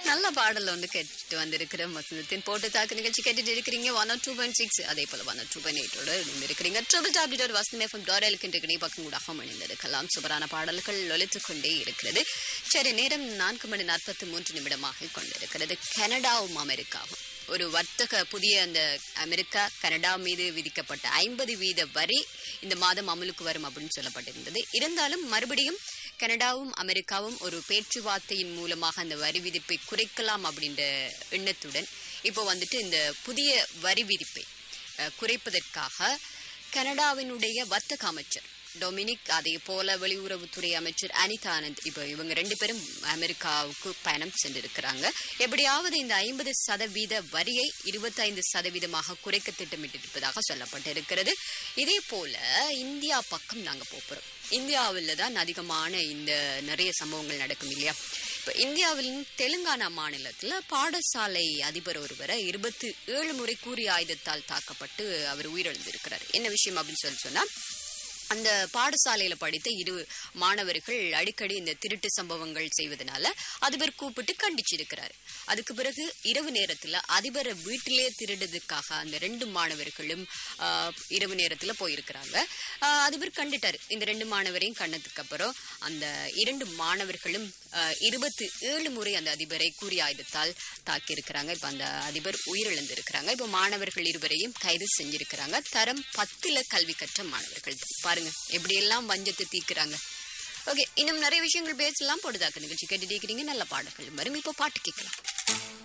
நல்ல பாடல் வந்து கேட்டு வந்திருக்கிற வசந்தத்தின் போட்டு தாக்கு நிகழ்ச்சி கேட்டுட்டு இருக்கிறீங்க ஒன் டூ பாயிண்ட் சிக்ஸ் அதே போல ஒன் டூ பாயிண்ட் எயிட்டோட இருக்கிறீங்க ட்ரிபிள் டாப்லெட் ஒரு வசந்தம் எஃப்எம் டாரலுக்கு இன்றைக்கு பக்கம் கூட அணிந்திருக்கலாம் சுபரான பாடல்கள் ஒலித்துக் கொண்டே இருக்கிறது சரி நேரம் நான்கு மணி நாற்பத்தி மூன்று நிமிடமாக கொண்டிருக்கிறது கனடாவும் அமெரிக்காவும் ஒரு வர்த்தக புதிய அந்த அமெரிக்கா கனடா மீது விதிக்கப்பட்ட ஐம்பது வீத வரி இந்த மாதம் அமலுக்கு வரும் அப்படின்னு சொல்லப்பட்டிருந்தது இருந்தாலும் மறுபடியும் கனடாவும் அமெரிக்காவும் ஒரு பேச்சுவார்த்தையின் மூலமாக அந்த வரி விதிப்பை குறைக்கலாம் அப்படின்ற எண்ணத்துடன் இப்போ வந்துட்டு இந்த புதிய வரி விதிப்பை அஹ், குறைப்பதற்காக கனடாவினுடைய வர்த்தக அமைச்சர் டொமினிக் அதே போல வெளியுறவுத்துறை அமைச்சர் அனிதா ஆனந்த் இப்போ இவங்க ரெண்டு பேரும் அமெரிக்காவுக்கு பயணம் சென்றிருக்கிறாங்க எப்படியாவது இந்த ஐம்பது சதவீத வரியை இருபத்தைந்து சதவீதமாக குறைக்க திட்டமிட்டிருப்பதாக சொல்லப்பட்டிருக்கிறது இதே போல இந்தியா பக்கம் நாங்க போறோம் இந்தியாவில் தான் அதிகமான இந்த நிறைய சம்பவங்கள் நடக்கும் இல்லையா இப்போ இந்தியாவில் தெலுங்கானா மாநிலத்தில் பாடசாலை அதிபர் ஒருவரை இருபத்தி ஏழு முறை கூறிய ஆயுதத்தால் தாக்கப்பட்டு அவர் உயிரிழந்திருக்கிறார் என்ன விஷயம் அப்படின்னு சொல்லி சொன்னா அந்த பாடசாலையில படித்த இரு மாணவர்கள் அடிக்கடி இந்த திருட்டு சம்பவங்கள் செய்வதனால அதிபர் கூப்பிட்டு கண்டிச்சிருக்கிறார் அதுக்கு பிறகு இரவு நேரத்துல அதிபரை வீட்டிலே திருடுறதுக்காக அந்த ரெண்டு மாணவர்களும் ஆஹ், இரவு நேரத்துல போயிருக்கிறாங்க ஆஹ், அதிபர் கண்டுட்டாரு இந்த ரெண்டு மாணவரையும் கண்டதுக்கு அப்புறம் அந்த இரண்டு மாணவர்களும் இருபத்தி ஏழு முறை அந்த அதிபரை கூறிய ஆயுதத்தால் தாக்கியிருக்கிறாங்க இப்ப அந்த அதிபர் உயிரிழந்திருக்கிறாங்க இப்ப மாணவர்கள் இருவரையும் கைது செஞ்சிருக்கிறாங்க தரம் பத்துல கல்வி கற்ற மாணவர்கள் தான். பாருங்க எப்படி எல்லாம் வஞ்சத்தை தீர்க்கிறாங்க ஓகே இன்னும் நிறைய விஷயங்கள் பேசலாம் பொழுதாக்க நிகழ்ச்சி கேட்டுட்டு இருக்கிறீங்க நல்ல பாடல்கள் வரும் இப்போ பாட்டு கேட்கலாம்